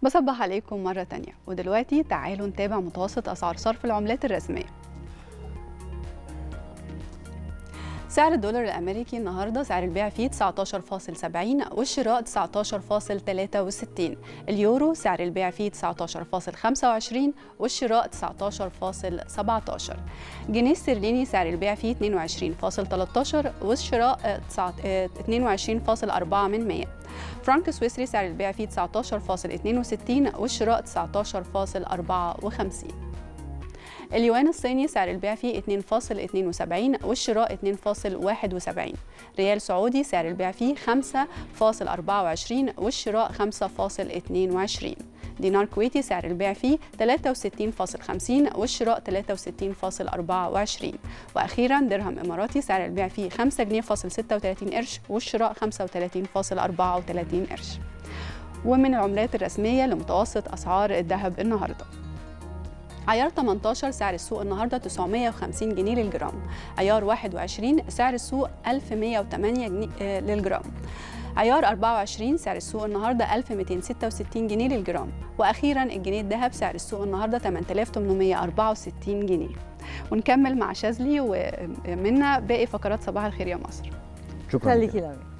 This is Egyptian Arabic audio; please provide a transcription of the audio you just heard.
بصبح عليكم مرة تانية ودلوقتي تعالوا نتابع متوسط أسعار صرف العملات الرسمية سعر الدولار الأمريكي النهاردة سعر البيع فيه 19.70 والشراء 19.63 اليورو سعر البيع فيه 19.25 والشراء 19.17 جنيه استرليني سعر البيع فيه 22.13 والشراء 22.4 من 100 فرانك سويسري سعر البيع فيه 19.62 والشراء 19.54 اليوان الصيني سعر البيع فيه 2.72 والشراء 2.71 ريال سعودي سعر البيع فيه 5.24 والشراء 5.22 دينار كويتي سعر البيع فيه 63.50 والشراء 63.24 واخيرا درهم اماراتي سعر البيع فيه 5 جنيه فاصل 36 قرش والشراء 35.34 قرش ومن العملات الرسميه لمتوسط اسعار الذهب النهارده عيار 18 سعر السوق النهارده 950 جنيه للجرام عيار 21 سعر السوق 1108 جنيه للجرام عيار 24 سعر السوق النهارده 1266 جنيه للجرام واخيرا الجنيه الذهب سعر السوق النهارده 8864 جنيه ونكمل مع شاذلي ومنا باقي فقرات صباح الخير يا مصر شكرا ليكي